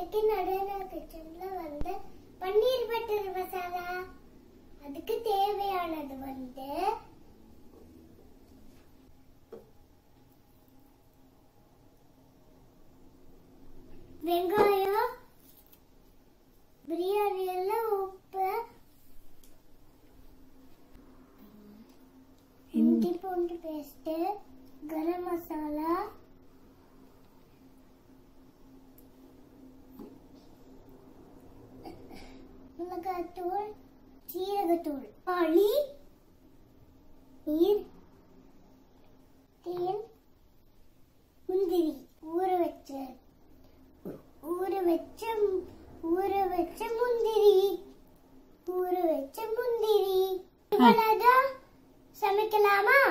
இன்னைக்கு நடன கிச்சன்ல வந்து பன்னீர் பட்டர் மசாலா அதுக்கு தேவையானது வந்து வெங்காயம் பிரியாணியில உப்பு இஞ்சி பூண்டு பேஸ்ட் கரம் மசாலா மிளகாத்தூள் சீரகத்தூள் பாலி நீர் தேன் முந்திரி ஊற வச்ச ஊற வச்ச ஊற வச்ச முந்திரி ஊற வச்ச முந்திரி இவ்வளவுதான் சமைக்கலாமா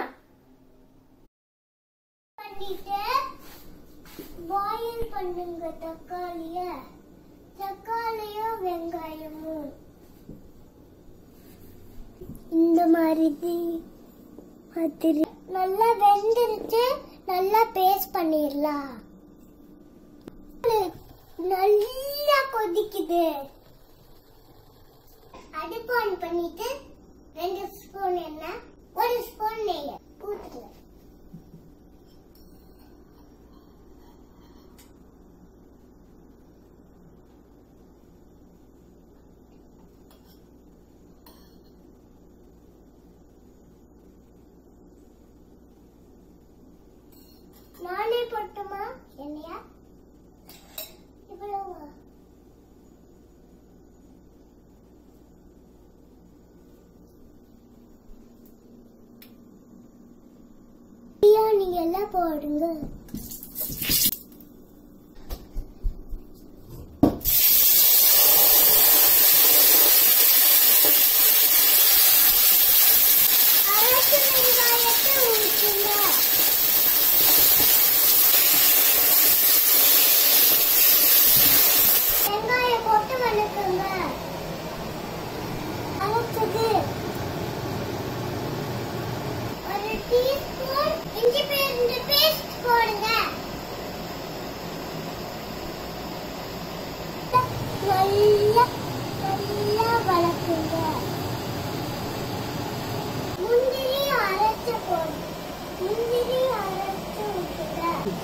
பண்ணிட்டு பாயில் பண்ணுங்க தக்காளிய தக்காளியும் வெங்காயமும் இந்த மாதிரி மாதிரி நல்லா வெந்துருச்சு நல்லா பேஸ்ட் பண்ணிடலாம் நல்லா கொதிக்குது அடுப்பு ஆன் பண்ணிட்டு ரெண்டு ஸ்பூன் எண்ணெய் ஒரு ஸ்பூன் நெய் ஊத்துக்கலாம் நானே போட்டுமா என்னையா இவ்வளவு பிரியாணி எல்லாம் போடுங்க அரைச்ச வெங்காயத்தை ஊற்றுங்க வெங்காயம் போட்டு வதக்குங்க அரைச்சது ஒரு டீஸ்பூன் இஞ்சி பேஸ்ட் பேஸ்ட் போடுங்க நல்லா நல்லா வதக்குங்க முந்திரி அரைச்ச போடு முந்திரி அரைச்சு ஊற்றுங்க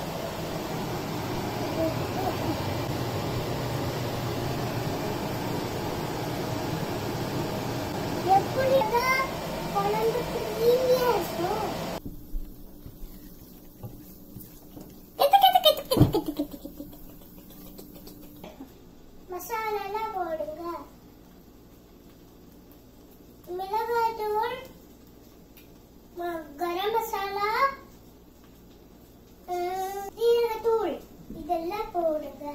எப்படிதான் குழம்பு கிரீமியா இருக்கும் மசாலா போடுங்க மிளகாய் தூள் கரம் மசாலா அஹ், ஜீரகத்தூள் இதெல்லாம் போடுங்க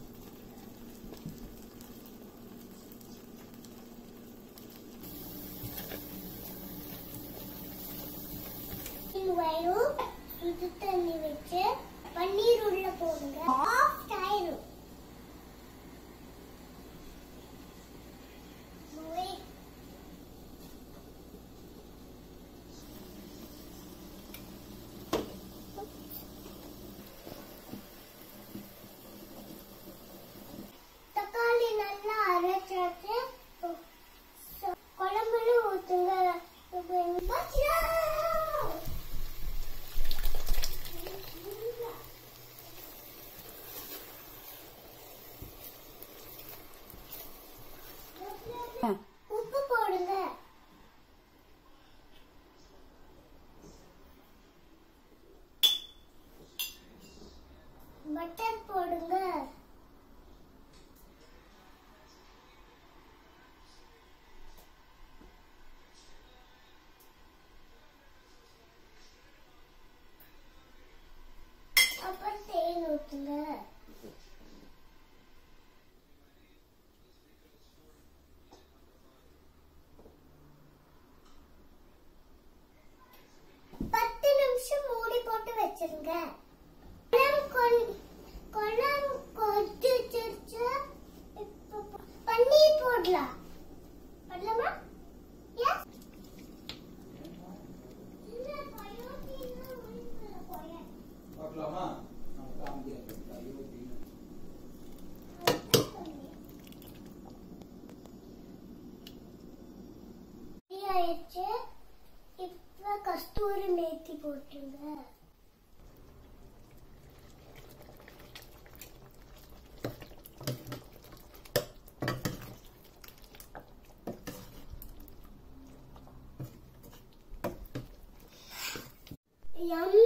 வரும் இது தண்ணி வச்சு பன்னீர் உள்ள போடுங்க சாஃப்ட் ஆயிரும் Wait. தக்காளி நல்லா அரைச்சாச்சு ச- குழம்புல ஊத்துங்க பச்சா! உப்பு போடுங்க பட்டர் போடுங்க அப்புறம் தேன் ஊத்துங்க பத்து நிமிஷம் மூடி போட்டு வச்சிருங்க குழம்பு கொ- குழம்பு கொ- கஸ்தூரி மேத்தி போட்டுருங்க யம்